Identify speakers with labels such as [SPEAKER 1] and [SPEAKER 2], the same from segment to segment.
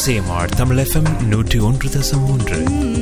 [SPEAKER 1] சேமார் Tamil FM நூற்றி ஒன்று தசம் ஒன்று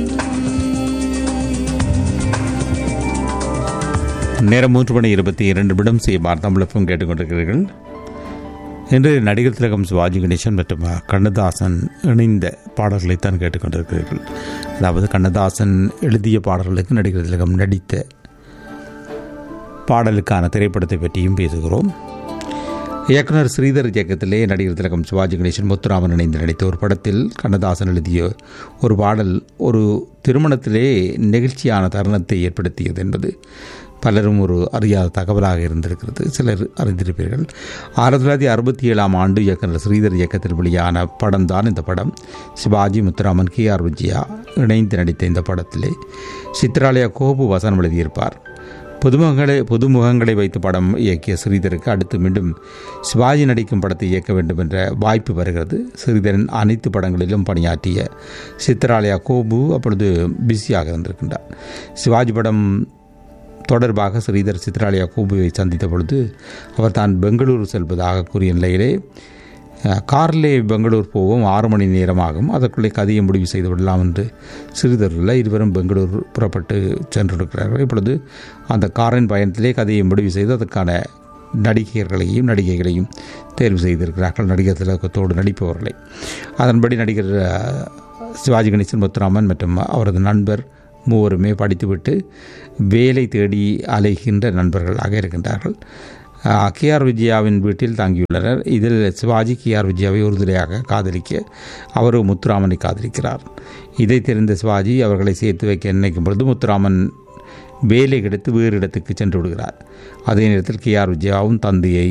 [SPEAKER 2] நேரம் மூன்று மணி இருபத்தி இரண்டு நிமிடம் செய்யுமார் தமிழகம் கேட்டுக்கொண்டிருக்கிறீர்கள் இன்று நடிகர் திலகம் சிவாஜி கணேசன் மற்றும் கண்ணதாசன் இணைந்த பாடல்களைத்தான் கேட்டுக்கொண்டிருக்கிறீர்கள் அதாவது கண்ணதாசன் எழுதிய பாடல்களுக்கு நடிகர் திலகம் நடித்த பாடலுக்கான திரைப்படத்தை பற்றியும் பேசுகிறோம் இயக்குனர் ஸ்ரீதர் இயக்கத்திலே நடிகர் திலகம் சிவாஜி கணேசன் முத்துராமன் இணைந்து நடித்த ஒரு படத்தில் கண்ணதாசன் எழுதிய ஒரு பாடல் ஒரு திருமணத்திலே நெகிழ்ச்சியான தருணத்தை ஏற்படுத்தியது என்பது பலரும் ஒரு அறியாத தகவலாக இருந்திருக்கிறது சிலர் அறிந்திருப்பீர்கள் ஆயிரத்தி தொள்ளாயிரத்தி அறுபத்தி ஏழாம் ஆண்டு இயக்குனர் ஸ்ரீதர் இயக்கத்தில் வெளியான படம் தான் இந்த படம் சிவாஜி முத்துராமன் கே ஆர் விஜயா இணைந்து நடித்த இந்த படத்திலே சித்ராலயா கோபு வசனம் எழுதியிருப்பார் புதுமுகங்களை புதுமுகங்களை வைத்து படம் இயக்கிய ஸ்ரீதருக்கு அடுத்து மீண்டும் சிவாஜி நடிக்கும் படத்தை இயக்க வேண்டும் என்ற வாய்ப்பு வருகிறது ஸ்ரீதரன் அனைத்து படங்களிலும் பணியாற்றிய சித்ராலயா கோபு அப்பொழுது பிஸியாக இருந்திருக்கின்றார் சிவாஜி படம் தொடர்பாக ஸ்ரீதர் சித்ராலயா கோபுவை சந்தித்த பொழுது அவர் தான் பெங்களூரு செல்வதாக கூறிய நிலையிலே காரிலே பெங்களூர் போவோம் ஆறு மணி நேரமாகும் அதற்குள்ளே கதையை முடிவு செய்து விடலாம் என்று சிறிதரில் இருவரும் பெங்களூர் புறப்பட்டு சென்றிருக்கிறார்கள் இப்பொழுது அந்த காரின் பயணத்திலே கதையை முடிவு செய்து அதற்கான நடிகர்களையும் நடிகைகளையும் தேர்வு செய்திருக்கிறார்கள் நடிகர் திலகத்தோடு நடிப்பவர்களை அதன்படி நடிகர் சிவாஜி கணேசன் முத்துராமன் மற்றும் அவரது நண்பர் மூவருமே படித்துவிட்டு வேலை தேடி அலைகின்ற நண்பர்களாக இருக்கின்றார்கள் கேஆர் விஜயாவின் வீட்டில் தங்கியுள்ளனர் இதில் சிவாஜி கேஆர் விஜயாவை உறுதுணையாக காதலிக்க அவர் முத்துராமனை காதலிக்கிறார் இதை தெரிந்த சிவாஜி அவர்களை சேர்த்து வைக்க நினைக்கும் பொழுது முத்துராமன் வேலை கிடைத்து வேறு இடத்துக்கு சென்று விடுகிறார் அதே நேரத்தில் கேஆர் விஜயாவும் தந்தையை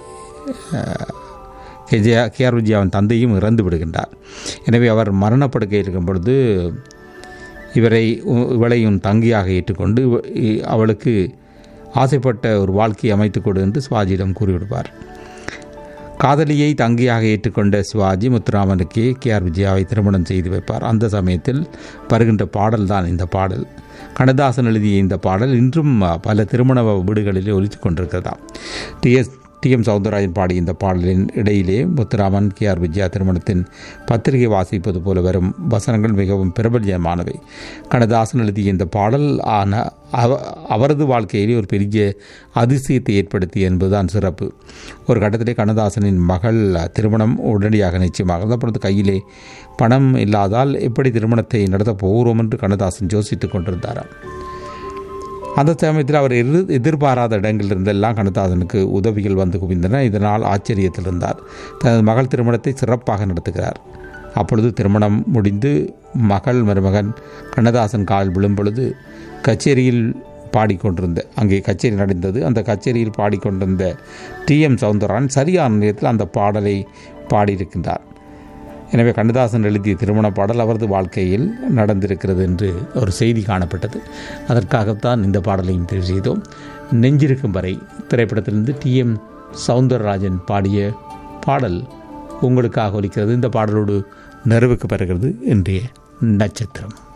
[SPEAKER 2] கெஜயா கேஆர் விஜயாவின் தந்தையும் இறந்து விடுகின்றார் எனவே அவர் மரணப்படுக்கை இருக்கும் பொழுது இவரை இவளையும் தங்கியாக ஏற்றுக்கொண்டு அவளுக்கு ஆசைப்பட்ட ஒரு வாழ்க்கையை அமைத்துக் கொடு என்று சிவாஜியிடம் கூறிவிடுவார் காதலியை தங்கியாக ஏற்றுக்கொண்ட சிவாஜி முத்துராமனுக்கு கே ஆர் விஜயாவை திருமணம் செய்து வைப்பார் அந்த சமயத்தில் வருகின்ற பாடல் தான் இந்த பாடல் கண்ணதாசன் எழுதிய இந்த பாடல் இன்றும் பல திருமண வீடுகளிலே ஒலித்து கொண்டிருக்கிறதாம் டிஎஸ் டி எம் சவுந்தரராஜன் பாடிய இந்த பாடலின் இடையிலே முத்துராமன் கே ஆர் விஜயா திருமணத்தின் பத்திரிகை வாசிப்பது போல வரும் வசனங்கள் மிகவும் பிரபல்யமானவை கண்ணதாசன் எழுதிய இந்த பாடல் ஆன அவ அவரது வாழ்க்கையிலே ஒரு பெரிய அதிசயத்தை ஏற்படுத்திய என்பதுதான் சிறப்பு ஒரு கட்டத்திலே கண்ணதாசனின் மகள் திருமணம் உடனடியாக நிச்சயமாக அப்பொழுது கையிலே பணம் இல்லாதால் எப்படி திருமணத்தை நடத்தப் போகிறோம் என்று கண்ணதாசன் யோசித்துக் கொண்டிருந்தாராம் அந்த சமயத்தில் அவர் எதிர் எதிர்பாராத இடங்களிலிருந்தெல்லாம் கண்ணதாசனுக்கு உதவிகள் வந்து குவிந்தன இதனால் ஆச்சரியத்தில் இருந்தார் தனது மகள் திருமணத்தை சிறப்பாக நடத்துகிறார் அப்பொழுது திருமணம் முடிந்து மகள் மருமகன் கண்ணதாசன் கால் விழும் பொழுது கச்சேரியில் பாடிக்கொண்டிருந்த அங்கே கச்சேரி நடந்தது அந்த கச்சேரியில் பாடிக்கொண்டிருந்த டி எம் சவுந்தரரான் சரியான நேரத்தில் அந்த பாடலை பாடியிருக்கின்றார் எனவே கண்ணதாசன் எழுதிய திருமண பாடல் அவரது வாழ்க்கையில் நடந்திருக்கிறது என்று ஒரு செய்தி காணப்பட்டது அதற்காகத்தான் இந்த பாடலையும் தெரிவு செய்தோம் நெஞ்சிருக்கும் வரை திரைப்படத்திலிருந்து டி எம் சவுந்தரராஜன் பாடிய பாடல் உங்களுக்காக ஒலிக்கிறது இந்த பாடலோடு நிறைவுக்கு பெறுகிறது இன்றைய நட்சத்திரம்